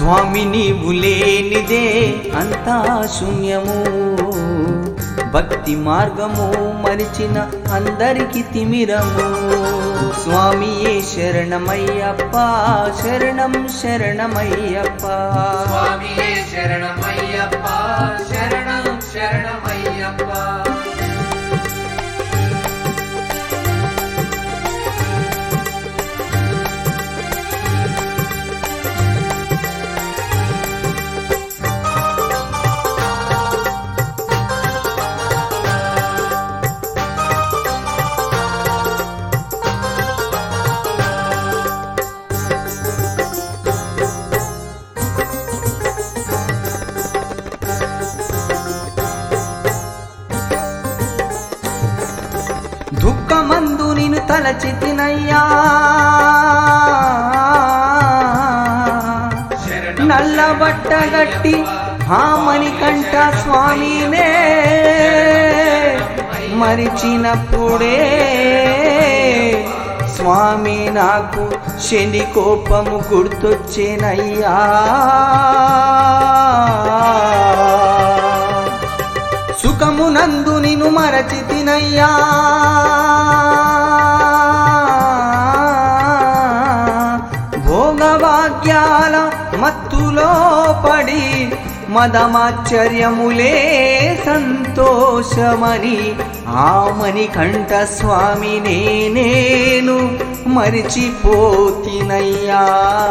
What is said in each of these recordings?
స్వామి నీవు లేనిదే అంతా శూన్యము భక్తి మార్గము మరిచిన అందరికి తిమిరము స్వామియే శరణమయ్యప్ప శరణం శరణమయ్యప్ప స్వామియే శరణమయ్యప్ప శరణం శరణమయ్యప్ప దుఃఖమందు నిన్ను తలచితినయ్యా శరణం నల్లబట్టగట్టి హామని కంట స్వామినే మరిచినప్పుడే స్వామి నాకు శని కోపము గుర్తొచ్చేనయ్యా సుఖమునందు నిన్ను మరచితినయ్యా భోగభాగ్యాల మత్తులో పడి మదమాశ్చర్యములే సంతోషమని ఆమని కంఠ స్వామి నేను మరిచిపోతినయ్యా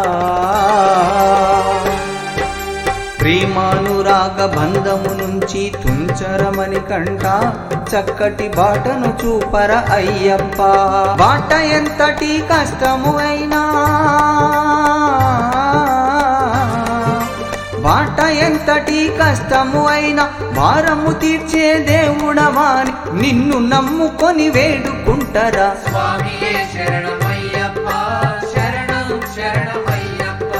ప్రేమానురాగ బంధము నుంచి తుంచరమని కంట చక్కటి బాటను చూపర అయ్యప్ప బాట ఎంతటి కష్టము అయినా బాట ఎంతటి కష్టము అయినా భారము తీర్చే దేవుడవాని నిన్ను నమ్ముకొని వేడుకుంటరా స్వామియే శరణమయ్యప్ప శరణం శరణమయ్యప్ప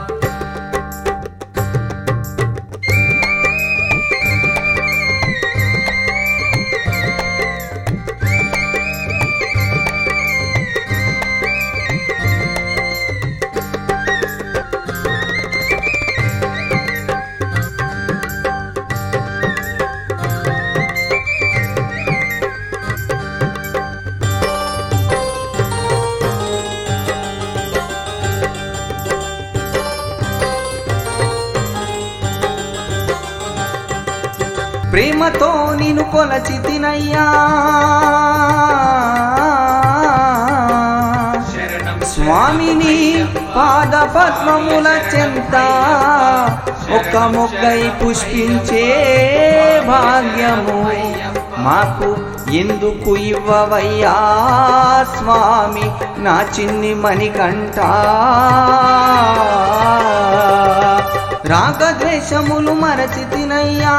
ప్రేమతో నేను కొలచి తినయ్యా శరణం స్వామిని పాద పద్మముల చెంత ఒక మొగ్గై పుష్పించే భాగ్యము మాకు ఎందుకు ఇవ్వవయ్యా స్వామి నా చిన్ని మణికంఠ రాగద్వేషములు మరచి తినయ్యా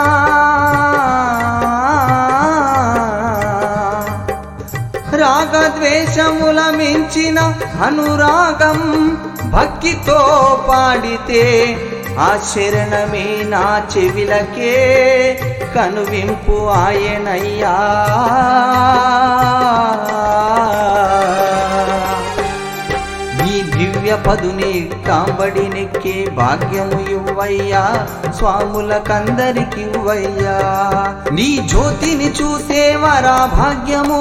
రాగద్వేషముల మించిన అనురాగం భక్తితో పాడితే ఆ శరణమే నా చెవిలకే కనువింపు ఆయనయ్యా నీ దివ్య పదుని కాంబడి నెక్కే భాగ్యము ఇవ్వయ్యా స్వాములకందరికి ఇవ్వయ్యా నీ జ్యోతిని చూసే వరా భాగ్యము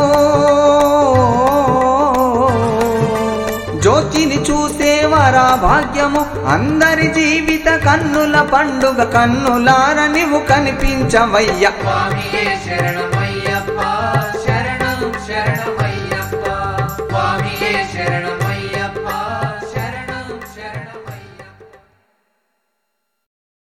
జ్యోతిని చూసే వరా భాగ్యము అందరి జీవిత కన్నుల పండుగ కన్నులార నీవు కనిపించవయ్యా స్వామియే శరణం